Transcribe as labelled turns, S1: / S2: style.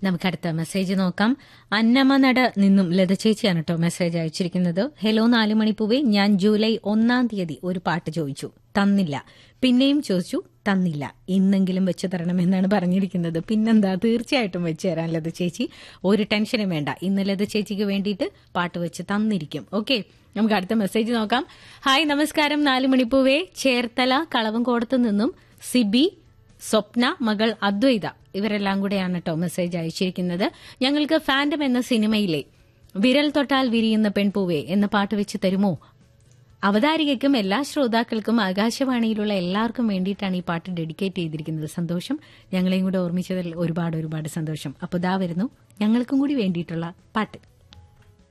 S1: നമുക്ക് അടുത്ത മെസ്സേജ് നോക്കാം അന്നമനട നിന്നും ലത ചേച്ചിയാണ് കേട്ടോ മെസ്സേജ് അയച്ചിരിക്കുന്നത് ഹലോ നാലു മണിപ്പൂവേ ഞാൻ ജൂലൈ ഒന്നാം തീയതി ഒരു പാട്ട് ചോദിച്ചു തന്നില്ല പിന്നെയും ചോദിച്ചു തന്നില്ല ഇന്നെങ്കിലും വെച്ച് തരണമെന്നാണ് പറഞ്ഞിരിക്കുന്നത് പിന്നെന്താ തീർച്ചയായിട്ടും വെച്ച് തരാൻ ലത ചേച്ചി ഒരു ടെൻഷനും വേണ്ട ഇന്ന് ലത ചേച്ചിക്ക് വേണ്ടിയിട്ട് പാട്ട് വെച്ച് തന്നിരിക്കും ഓക്കെ നമുക്ക് അടുത്ത മെസ്സേജ് നോക്കാം ഹായ് നമസ്കാരം നാലു മണിപ്പൂവേ ചേർത്തല കളവങ്കോടത്ത് നിന്നും സിബി സ്വപ്ന മകൾ അദ്വൈത ഇവരെല്ലാം കൂടെയാണ് കേട്ടോ മെസ്സേജ് അയച്ചിരിക്കുന്നത് ഞങ്ങൾക്ക് ഫാൻഡം എന്ന സിനിമയിലെ വിരൽ തൊട്ടാൽ വിരിയുന്ന പെൺപൂവേ എന്ന പാട്ട് വെച്ച് തരുമോ അവതാരികയ്ക്കും എല്ലാ ശ്രോതാക്കൾക്കും ആകാശവാണിയിലുള്ള എല്ലാവർക്കും വേണ്ടിയിട്ടാണ് ഈ പാട്ട് ഡെഡിക്കേറ്റ് ചെയ്തിരിക്കുന്നത് സന്തോഷം ഞങ്ങളെയും കൂടെ ഓർമ്മിച്ചതിൽ ഒരുപാട് ഒരുപാട് സന്തോഷം അപ്പോൾ ഇതാ വരുന്നു ഞങ്ങൾക്കും കൂടി വേണ്ടിയിട്ടുള്ള പാട്ട്